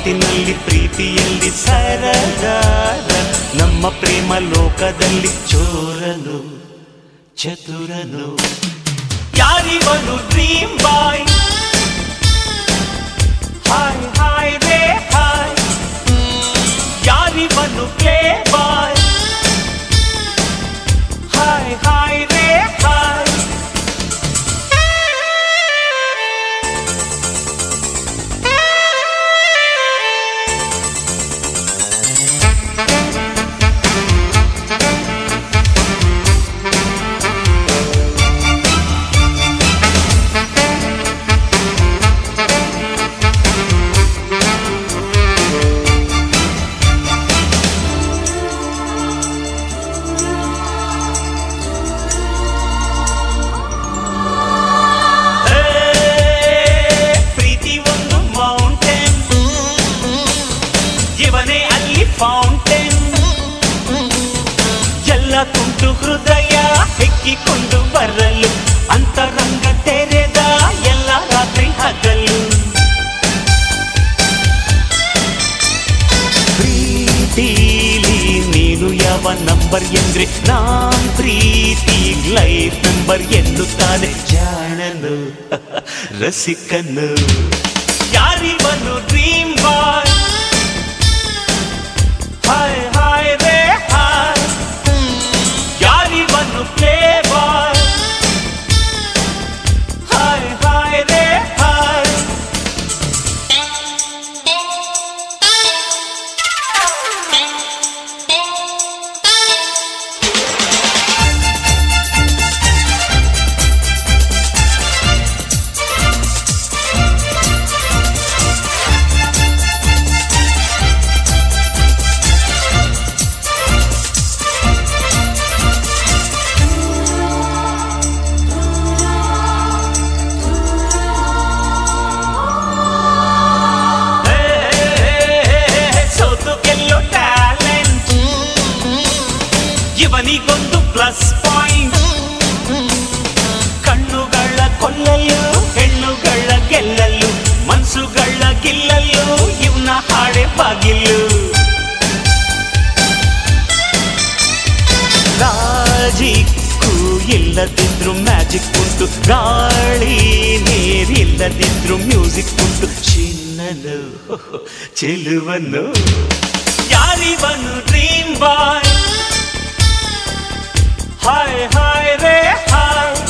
ಮಾತಿನಲ್ಲಿ ಪ್ರೀತಿಯಲ್ಲಿ ಸರದಾರ ನಮ್ಮ ಪ್ರೇಮ ಲೋಕದಲ್ಲಿ ಚೋರನು ಚತುರನು ಯಾರಿವನು ಡ್ರೀಮ್ ಬಾಯ್ ಹಾಯ್ ಹಾಯ್ ರೇ ಹಾಯ್ ಯಾರಿವನು ಪ್ಲೇ ಬಾಯ್ ಹಾಯ್ ಹಾಯ್ ರೇ ಹಾಯ್ ಹೇ, ಪ್ರೀತಿ ಒಂದು ಮೌಂಟೇನ್ ಇವನೇ ಅಲ್ಲಿ ಫೌಂಟೇನ್ ಎಲ್ಲ ತುಂಟು ಹೃದಯ ಹೆಕ್ಕಿಕೊಂಡು ಬರಲು ಅಂತರಂಗ ತೆರೆದ ಎಲ್ಲ ರಾತ್ರಿ ಹಗಲು ಪ್ರೀತಿಲಿ ನೀನು ಯಾವ ನಂಬರ್ ಎಂದ್ರೆ ನಾನ್ ಪ್ರೀತಿ ಲೈಫ್ ನಂಬರ್ ಎನ್ನುತ್ತಾನೆ ಜಾಣನು ರಸಿಕನು ಯಾರಿವನು ಡ್ರೀಮ್ ಬಾಯ್ ಹಾಯ್ ಹಾಯ್ ರೇ ಹಾಯ್ ಯಾರಿವನು ಪ್ಲೇ ಬಾಯ್ ಹಾಯ್ ಹಾಯ್ ರೇ ಹಾಯ್ ಸೋತು ಗೆಲ್ಲೋ ಟ್ಯಾಲೆಂಟ್ ಇವನಿಗೊಂದು ಪ್ಲಸ್ ಪಾಯಿಂಟ್ ಕಣ್ಣುಗಳ ಕೊಲ್ಲಲು ಹೆಣ್ಣುಗಳ ಗೆಲ್ಲಲು ಮನ್ಸುಗಳ ಗಿಲ್ಲಲು ಇವನ ಹಾಡೆ ಬಾಗಿಲು ಲಾಜಿಕ್ಕು ಇಲ್ಲದಿದ್ರು ಮ್ಯಾಜಿಕ್ ಉಂಟು ಗಾಳಿ ನೀರಿಲ್ಲದಿದ್ರು ಮ್ಯೂಸಿಕ್ ಉಂಟು ಚಿನ್ನನು ಚೆಲುವನು ಯಾರಿವನು ಡ್ರೀಮ್ ಬಾಯ್ ಹಾಯ್ ಹಾಯ್ ರೇ ಹಾಯ್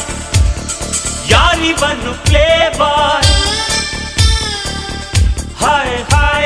ಯಾರಿವನು ಪ್ಲೇ ಬಾಯ್ ಹಾಯ್ ಹಾಯ್